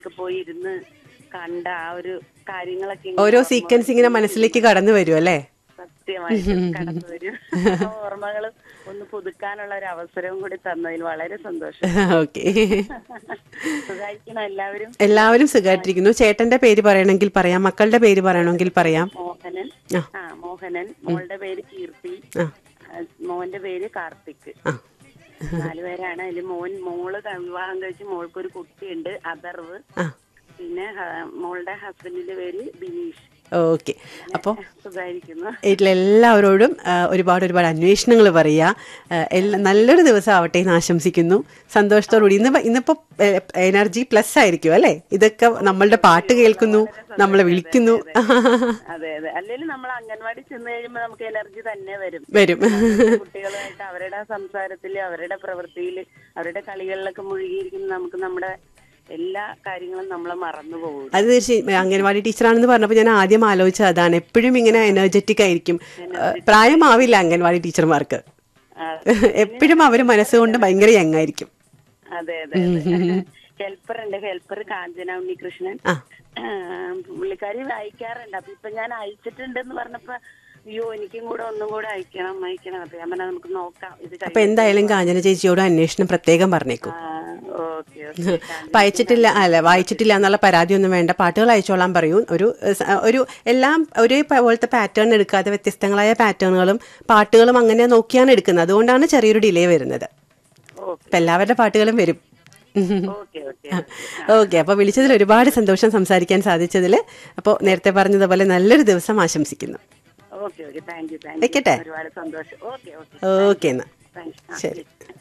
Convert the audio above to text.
ഒക്കെ പോയി ഇരുന്ന് കണ്ട ആ ഒരു കാര്യങ്ങളൊക്കെ ഇങ്ങനെ ഓരോ ഓർമ്മ സീക്വൻസ് ഇങ്ങനെ മനസ്സിലേക്ക് കടന്നു വരും അല്ലേ സത്യമായിട്ടും കടന്നു വരും ആ ഓർമ്മകൾ ഒന്ന് പുതുക്കാനുള്ള ഒരു അവസരവും കൂടി തന്നതിൽ വളരെ സന്തോഷം ഓക്കെ സുഖായിരിക്കണം എല്ലാവരും എല്ലാവരും സുഖമായിട്ടിരിക്കുന്നു ചേട്ടന്റെ പേര് പറയണമെങ്കിൽ പറയാം മക്കളുടെ പേര് പറയണമെങ്കിൽ പറയാം മോഹനൻ ആ. ആ മോഹനൻ മോളുടെ പേര് കീർത്തി ആ ആ, മോന്റെ പേര് കാർത്തിക് ആ നാലുപേരാണ് അതിൽ മോൻ മോള് ക- വിവാഹം കഴിച്ച് മോൾക്കൊരു കുട്ടിയുണ്ട് അഥർവ് ആ പിന്നെ ഹ- മോളുടെ ഹസ്ബൻഡിന്റെ പേര് ബിനീഷ് ഓക്കെ അപ്പോൾ സുഖായിരിക്കുന്നു വീട്ടിലെല്ലാവരോടും ആ, ഒരുപാട് ഒരുപാട് അന്വേഷണങ്ങൾ പറയുക ആ, എല്ലാ നല്ലൊരു ദിവസം ആവട്ടെ എന്ന് ആശംസിക്കുന്നു സന്തോഷത്തോടുകൂടി ഇന്ന് ഇന്നിപ്പോൾ എനർജി പ്ലസ് ആയിരിക്കും അല്ലേ ഇതൊക്കെ നമ്മളുടെ പാട്ട് കേൾക്കുന്നു നമ്മളെ വിളിക്കുന്നു അതെ അതെ അല്ലെങ്കിൽ നമ്മൾ അംഗൻവാടി ചെന്ന് കഴിയുമ്പോൾ നമുക്ക് എനർജി തന്നെ വരും വരും കുട്ടികളുമായിട്ട് അവരുടെ സംസാരത്തില് അവരുടെ പ്രവൃത്തിയില് അവരുടെ കളികളിലൊക്കെ മുഴുകിയിരിക്കുന്ന നമുക്ക് നമ്മുടെ എല്ലാ കാര്യങ്ങളും നമ്മളെ മറന്നു പോകും അത് തീർച്ചയായും അംഗൻവാടി ടീച്ചറാണെന്ന് പറഞ്ഞപ്പോൾ ഞാൻ ആദ്യം ആലോചിച്ചത് അതാണ് എപ്പോഴും ഇങ്ങനെ എനർജറ്റിക് ആയിരിക്കും ആ, പ്രായമാവില്ല അംഗൻവാടി ടീച്ചർമാർക്ക് എപ്പോഴും അവർ മനസ്സുകൊണ്ട് ഭയങ്കര യങ് ആയിരിക്കും അതെ അതെ ഹെൽപ്പർ ഉണ്ട് ഹെൽപ്പർ കാഞ്ചന ഉണ്ണികൃഷ്ണൻ ആ. ആ, പുള്ളിക്കാരി വായിക്കാറുണ്ട് അപ്പൊ ഇപ്പൊ ഞാൻ അയച്ചിട്ടുണ്ടെന്ന് പറഞ്ഞപ്പോ അയ്യോ എനിക്കും കൂടെ ഒന്നും കൂടെ അയക്കണം അയക്കണം അപ്പൊ ഞാൻ പറഞ്ഞാ നമുക്ക് നോക്കാം ഇത് അപ്പൊ എന്തായാലും കാഞ്ചന ചേച്ചിയോട് അന്വേഷണം പ്രത്യേകം പറഞ്ഞേക്കും ഓക്കെ ഓക്കെ അപ്പൊ അയച്ചിട്ടില്ല അല്ല വായിച്ചിട്ടില്ല എന്നുള്ള പരാതിയൊന്നും വേണ്ട പാട്ടുകൾ അയച്ചോളാൻ പറയൂ ഒരു ഏഹ്, സ- ഒരു എല്ലാം ഒരേ പ- പോലത്തെ പാറ്റേൺ എടുക്കാതെ വ്യത്യസ്തങ്ങളായ പാറ്റേണുകളും പാട്ടുകളും അങ്ങനെ നോക്കിയാണ് എടുക്കുന്നത് അതുകൊണ്ടാണ് ചെറിയൊരു ഡിലേ വരുന്നത് ഓക്കെ അപ്പൊ എല്ലാവരുടെ പാട്ടുകളും വരും ഓക്കെ ഓക്കെ ഓക്കെ അപ്പൊ വിളിച്ചതിൽ ഒരുപാട് സന്തോഷം സംസാരിക്കാൻ സാധിച്ചതിൽ അപ്പോൾ നേരത്തെ പറഞ്ഞതുപോലെ നല്ലൊരു ദിവസം ആശംസിക്കുന്നു okay okay thank you thank വെക്കട്ടെ? ഒരുപാട് സന്തോഷം ഓക്കെ ഓക്കെ ഓക്കെ എന്നാ താങ്ക്സ് ശരി